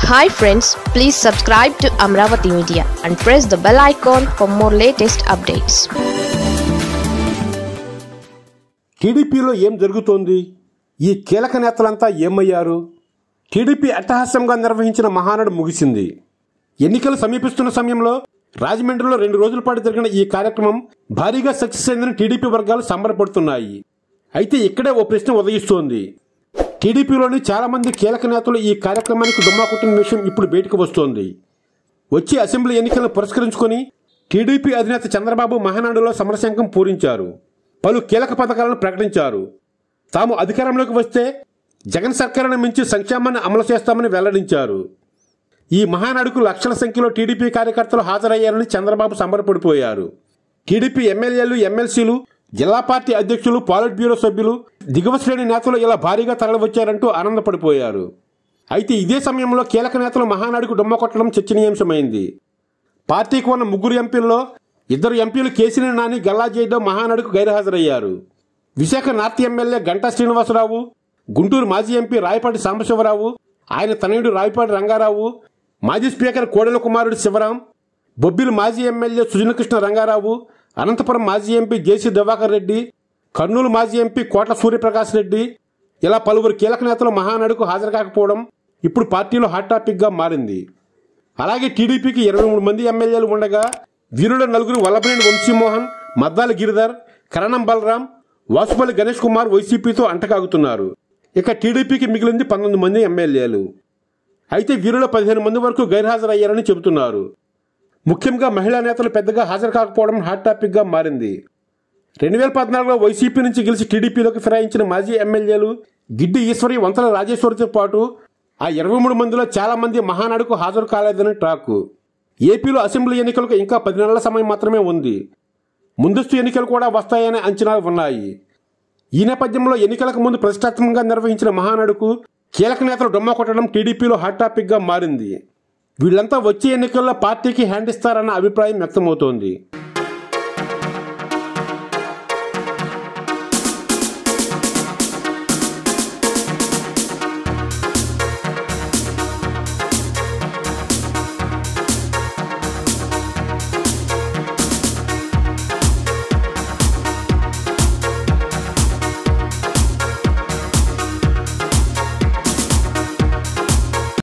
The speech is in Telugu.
hi friends please subscribe to Amaravati media and press the bell icon for more latest updates టీడీపీలో ఏం జరుగుతోంది ఈ కీలక నేతలంతా ఏమయ్యారు టీడీపీ అట్టహాస్యంగా నిర్వహించిన మహానాడు ముగిసింది ఎన్నికలు సమీపిస్తున్న సమయంలో రాజమండ్రిలో రెండు రోజుల పాటు జరిగిన ఈ కార్యక్రమం భారీగా సక్సెస్ అయిందని టీడీపీ వర్గాలు సంబరపడుతున్నాయి అయితే ఇక్కడే ఓ ప్రశ్న ఉదయిస్తోంది టీడీపీలోని చాలా మంది కీలక నేతలు ఈ కార్యక్రమానికి దుమ్మా కొట్టిన విషయం ఇప్పుడు బయటకు వస్తోంది వచ్చే అసెంబ్లీ ఎన్నికలను పురస్కరించుకొని టీడీపీ అధినేత చంద్రబాబు మహానాడులో సమరశంఖం పూరించారు పలు కీలక పథకాలను ప్రకటించారు తాము అధికారంలోకి వస్తే జగన్ సర్కారును మించి సంక్షేమాన్ని అమలు చేస్తామని వెల్లడించారు ఈ మహానాడుకు లక్షల సంఖ్యలో టీడీపీ కార్యకర్తలు హాజరయ్యారని చంద్రబాబు సంబరపడిపోయారు టీడీపీ ఎమ్మెల్యేలు ఎమ్మెల్సీలు జిల్లా పార్టీ అధ్యక్షులు పాలిట్ బ్యూరో సభ్యులు దిగువ శ్రేణి నేతలు ఇలా భారీగా తరలివచ్చారంటూ ఆనందపడిపోయారు అయితే ఇదే సమయంలో కీలక నేతలు మహానాడుకు డొమ్మ కొట్టడం చర్చనీయాంశమైంది పార్టీకి ఉన్న ముగ్గురు ఎంపీల్లో ఇద్దరు ఎంపీలు కేసీని నాని గల్లా జయదేవ్ మహానాడుకు గైర్హాజరయ్యారు విశాఖ నార్త్ ఎమ్మెల్యే గంటా శ్రీనివాసరావు గుంటూరు మాజీ ఎంపీ రాయపాటి సాంబశివరావు ఆయన తనయుడు రాయపాటి రంగారావు మాజీ స్పీకర్ కోడెల కుమారుడు శివరాం బొబ్బిలి మాజీ ఎమ్మెల్యే సుజనకృష్ణ రంగారావు అనంతపురం మాజీ ఎంపీ జేసీ దివాకర్ రెడ్డి కర్నూలు మాజీ ఎంపీ కోట్ల సూర్యప్రకాష్ రెడ్డి ఇలా పలువురు కీలక నేతలు మహానాడుకు హాజరు కాకపోవడం ఇప్పుడు పార్టీలో హాట్ టాపిక్గా మారింది అలాగే టీడీపీకి ఇరవై మూడు మంది ఎమ్మెల్యేలు ఉండగా వీరుల నలుగురు వల్లభనేని వంశీమోహన్ మద్దాల గిరిధర్ కరణం బలరాం వాసుపల్లి గణేష్ కుమార్ వైసీపీతో అంటకాగుతున్నారు ఇక టీడీపీకి మిగిలింది పంతొమ్మిది మంది ఎమ్మెల్యేలు అయితే వీరిలో పదిహేను మంది వరకు గైర్హాజరయ్యారని చెబుతున్నారు ముఖ్యంగా మహిళా నేతలు పెద్దగా హాజరు కాకపోవడం హాట్ టాపిక్గా మారింది రెండు వేల పద్నాలుగులో వైసీపీ నుంచి గెలిచి టీడీపీలోకి ఫిరాయించిన మాజీ ఎమ్మెల్యేలు గిడ్డి ఈశ్వరి వంతల రాజేశ్వరితో పాటు ఆ ఇరవై మూడు మందిలో చాలా మంది మహానాడుకు హాజరు కాలేదని టాక్ ఏపీలో అసెంబ్లీ ఎన్నికలకు ఇంకా పది నెలల సమయం మాత్రమే ఉంది ముందస్తు ఎన్నికలు కూడా వస్తాయనే అంచనాలు ఉన్నాయి ఈ నేపథ్యంలో ఎన్నికలకు ముందు ప్రతిష్టాత్మకంగా నిర్వహించిన మహానాడుకు కీలక నేతలు డొమ్మ కొట్టడం టీడీపీలో హాట్ టాపిక్గా మారింది వీళ్ళంతా వచ్చే ఎన్నికల్లో పార్టీకి హ్యాండ్ ఇస్తారన్న అభిప్రాయం వ్యక్తమవుతోంది